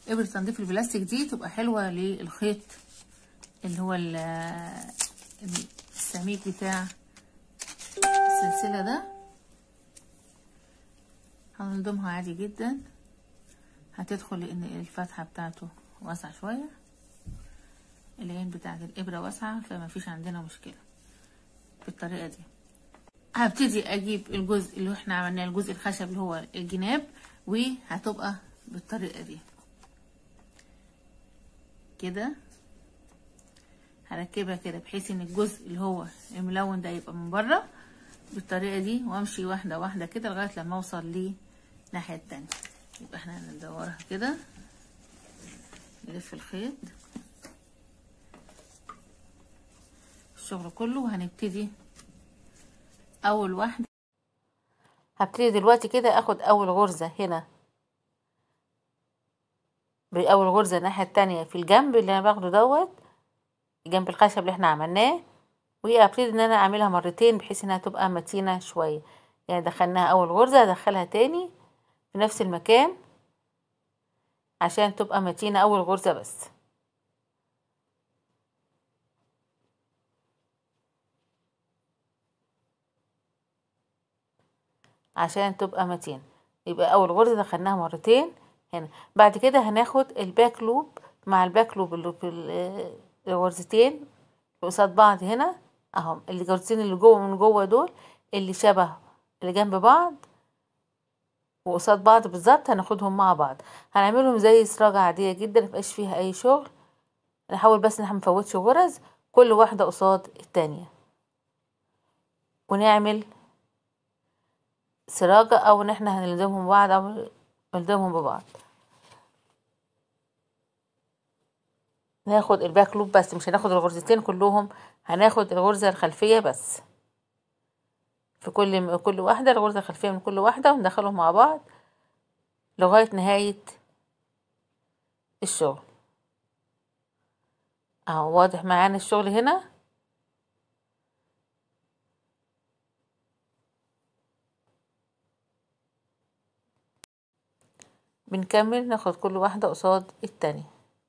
ابرة تنظيف البلاستيك دي تبقى حلوة للخيط اللي هو ال- السميك بتاع السلسلة ده هنضمها عادي جدا هتدخل لان الفتحة بتاعته واسعة شوية العين بتاعت الابرة واسعة فما فيش عندنا مشكلة بالطريقة دي هبتدي اجيب الجزء اللي احنا عملناه الجزء الخشب اللي هو الجناب وهتبقى بالطريقة دي كده هركبها كده بحيث ان الجزء اللي هو الملون ده يبقى من بره بالطريقة دي وامشي واحدة واحدة كده لغاية لما اوصل للناحية التانية يبقى احنا هندورها كده نلف الخيط الشغل كله وهنبتدي اول واحدة هبتدي دلوقتي كده اخد اول غرزة هنا باول غرزة الناحية التانية في الجنب اللي انا باخده دوت جنب الخشب اللي احنا عملناه وابتدي ان انا اعملها مرتين بحيث انها تبقى متينة شوية يعني دخلناها اول غرزة ادخلها تاني في نفس المكان عشان تبقى متينة اول غرزة بس عشان تبقى متينة يبقى اول غرزة دخلناها مرتين هنا بعد كده هناخد الباك لوب مع الباك لوب اللي في ال- الغرزتين اللي قصاد بعض هنا اهم الغرزتين اللي جوه من جوه دول اللي شبه اللي جنب بعض وقصاد بعض بالظبط هناخدهم مع بعض هنعملهم زي سراجة عادية جدا ميبقاش فيها اي شغل نحاول بس ان احنا مفوتش غرز كل واحدة قصاد التانية ونعمل سراجة او ان احنا هنلزمهم ببعض او نلزمهم ببعض ناخد الباك لوب بس مش هناخد الغرزتين كلهم هناخد الغرزة الخلفية بس في كل كل واحدة الغرزة الخلفية من كل واحدة وندخلهم مع بعض لغاية نهاية الشغل اهو واضح معانا الشغل هنا بنكمل ناخد كل واحدة قصاد التانية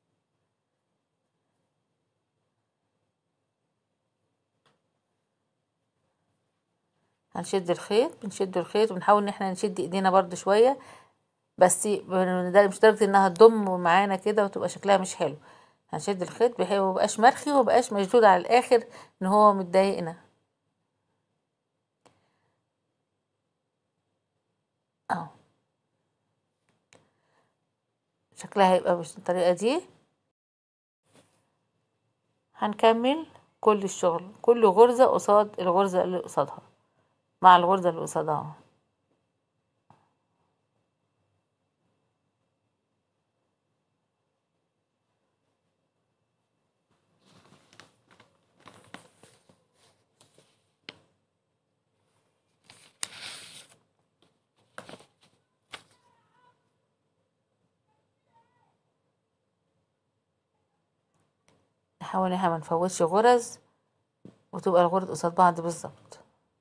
هنشد الخيط بنشد الخيط وبنحاول ان احنا نشد ايدينا برضو شوية بس ده مش درجة انها تضم معانا كده وتبقى شكلها مش حلو هنشد الخيط بحيث ميبقاش مرخي ومبقاش مشدود على الاخر ان هو متضايقنا اهو شكلها هيبقى بالطريقة دي هنكمل كل الشغل كل غرزة قصاد الغرزة اللي قصادها مع الغرزة اللي قصادها نحاول ان احنا منفوتش غرز وتبقى الغرز قصاد بعض بالظبط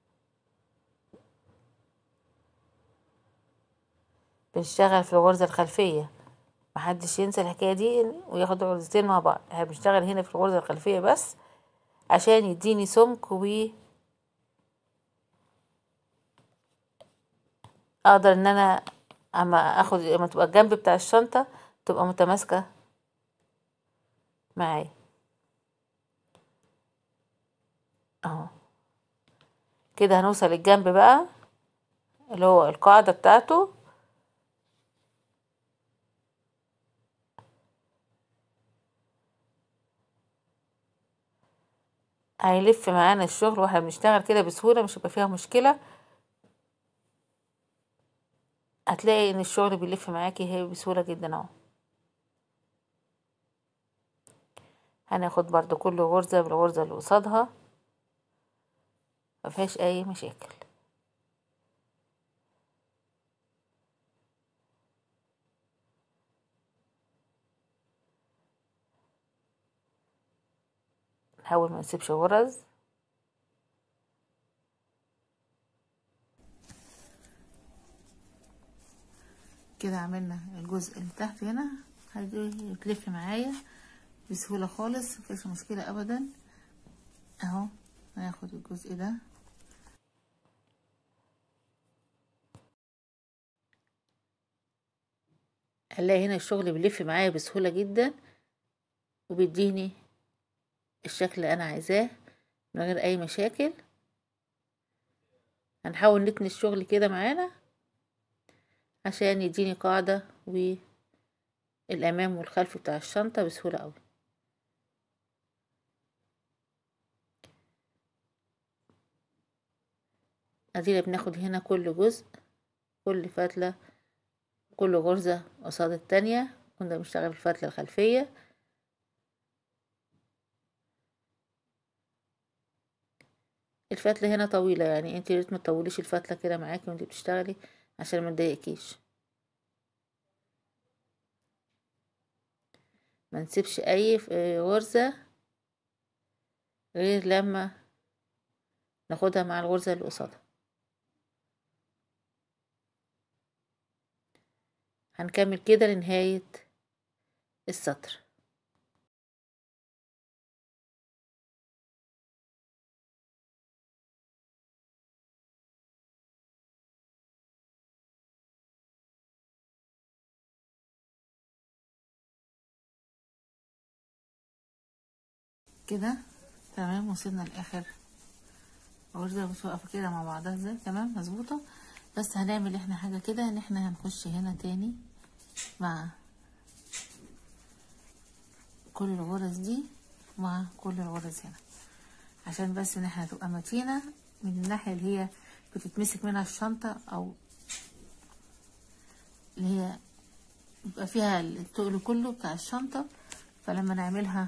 بنشتغل في الغرزة الخلفية محدش ينسى الحكاية دي وياخد غرزتين مع بعض احنا بنشتغل هنا في الغرزة الخلفية بس عشان يديني سمك و اقدر ان انا اما اخد اما تبقى الجنب بتاع الشنطة تبقى متماسكة معايا اهو كده هنوصل الجنب بقى اللي هو القاعدة بتاعته هيلف معانا الشغل واحنا بنشتغل كده بسهولة مش هيبقى فيها مشكلة هتلاقي ان الشغل بيلف معاكي هي بسهولة جدا اهو هناخد برضو كل غرزة بالغرزة اللي قصادها مفيهاش اي مشاكل نحاول ما نسيبش غرز كده عملنا الجزء اللي تحت هنا هتجي تلف معايا بسهولة خالص مفيش مشكلة ابدا اهو هناخد الجزء ده هنلاقي هنا الشغل بيلف معايا بسهولة جدا وبيديني الشكل اللي انا عايزاه من غير اي مشاكل هنحاول نتني الشغل كده معانا عشان يديني قاعدة والامام والخلف بتاع الشنطة بسهولة اوي ادينا بناخد هنا كل جزء كل فتلة كل غرزة قصاد التانية كنا بنشتغل الفتلة الخلفية الفتلة هنا طويلة يعني انت ريت ما تطوليش الفتلة كده معاكي وانت بتشتغلي عشان ما تضايقكيش ما نسيبش اي غرزة غير لما ناخدها مع الغرزة اللي قصادها هنكمل كده لنهاية السطر كده تمام وصلنا لاخر غرزة بصوا واقفة كده مع بعضها ازاي تمام مظبوطة بس هنعمل احنا حاجة كده ان احنا هنخش هنا تاني مع كل الغرز دي مع كل الغرز هنا عشان بس ان احنا تبقى متينة من الناحية اللي هي بتتمسك منها الشنطة او اللي هي بيبقى فيها التقل كله بتاع الشنطة فلما نعملها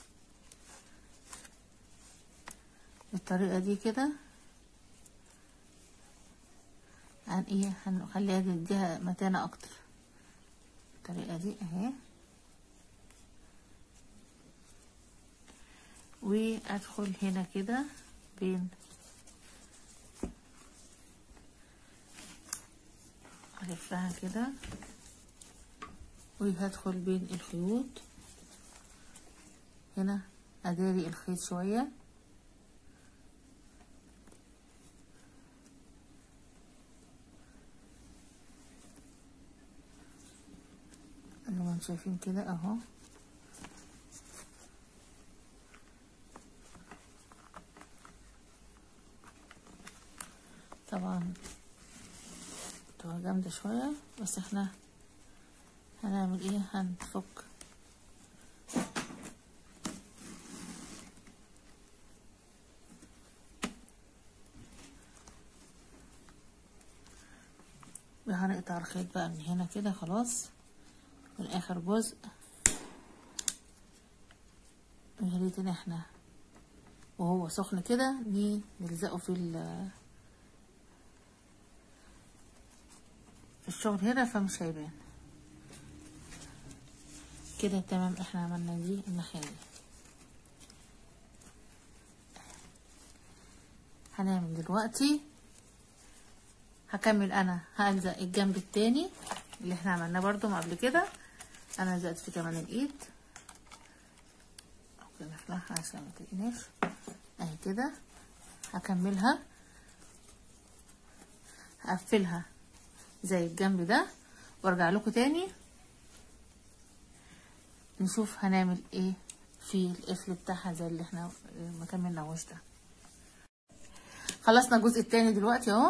بالطريقة دي كده هن ايه هنخليها نديها متانة اكتر بالطريقة دي اهي وادخل هنا كده بين الفها كده وهدخل بين الخيوط هنا اداري الخيط شويه زي ما انتم شايفين كده اهو طبعا تبقى جامدة شوية بس احنا هنعمل ايه هنفك هنقطع الخيط بقى من هنا كده خلاص من اخر جزء يا ريت ان احنا وهو سخن كده نلزقه في في الشغل هنا فمش هيبان كده تمام احنا عملنا دي الناحية دي هنعمل دلوقتي هكمل انا هلزق الجنب التاني اللي احنا عملناه برضو قبل كده انا لزقت في كمان الايد ممكن نفتحها عشان ما تقناش اهي كده هكملها هقفلها زي الجنب ده وارجع لكم تاني نشوف هنعمل ايه في القفل بتاعها زي اللي احنا ما كملناهوش ده خلصنا الجزء التاني دلوقتي اهو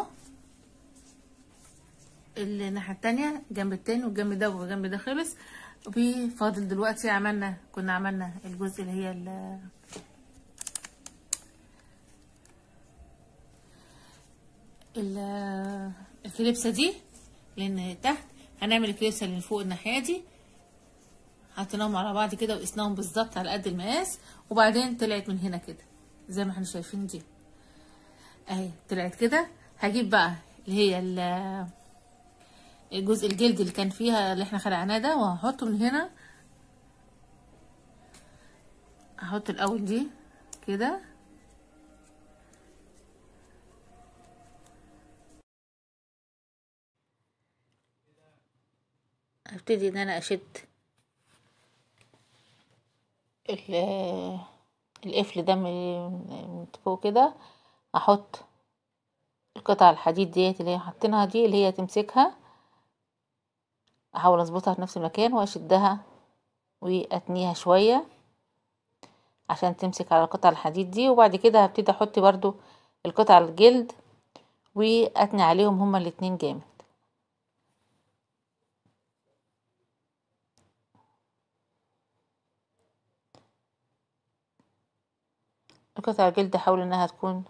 الناحيه التانية الجنب التاني والجنب ده والجنب ده خلص وفاضل دلوقتي عملنا كنا عملنا الجزء اللي هي ال الكليبسه دي لان تحت هنعمل الكليبسه اللي فوق الناحيه دي حطيناهم على بعض كده وقسناهم بالظبط على قد المقاس وبعدين طلعت من هنا كده زي ما احنا شايفين دي اهي طلعت كده هجيب بقى اللي هي الجزء الجلد اللي كان فيها اللي احنا خلعناه ده وهحطه من هنا هحط الاول دي كده هبتدي ان انا اشد ال- القفل ده من من فوق كده احط القطع الحديد ديت اللي هي حاطينها دي اللي هي تمسكها احاول اظبطها في نفس المكان واشدها واتنيها شوية عشان تمسك على قطع الحديد دي وبعد كده هبتدي احط برضو القطع الجلد واتني عليهم هما الاتنين جامد القطع الجلد احاول انها تكون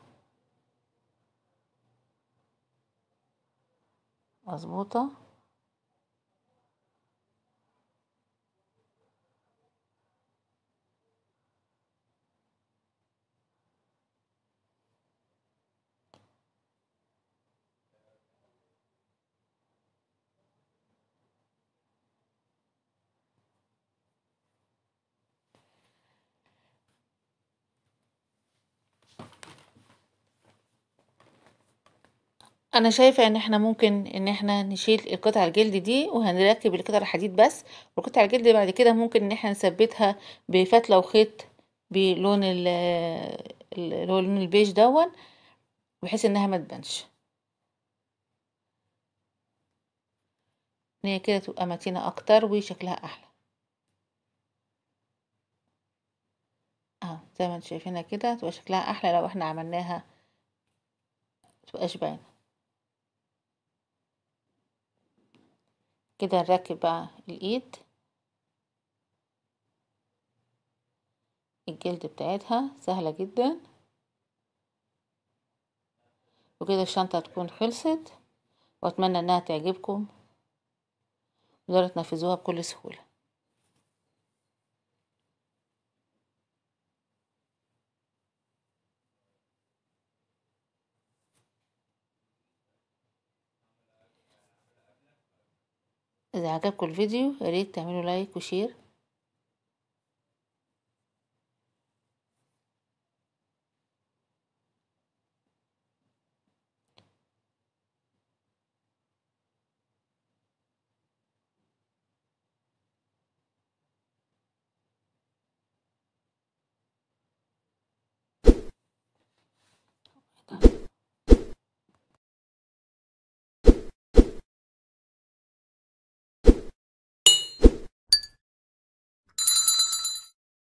مظبوطة انا شايفة ان احنا ممكن ان احنا نشيل القطع الجلد دي وهنركب القطع الحديد بس والقطع الجلد بعد كده ممكن ان احنا نثبتها بفتلة وخيط بلون ال اللي هو لون البيج دون بحيث انها ما تبانش ان هي كده تبقى متينة اكتر وشكلها احلى اهو زي ما انتم شايفينها كده تبقى شكلها احلى لو احنا عملناها متبقاش باينة كده نركب بقى الايد الجلد بتاعتها سهلة جدا وكده الشنطة تكون خلصت واتمنى انها تعجبكم وتقدروا تنفذوها بكل سهولة اذا عجبكم الفيديو ياريت تعملوا لايك وشير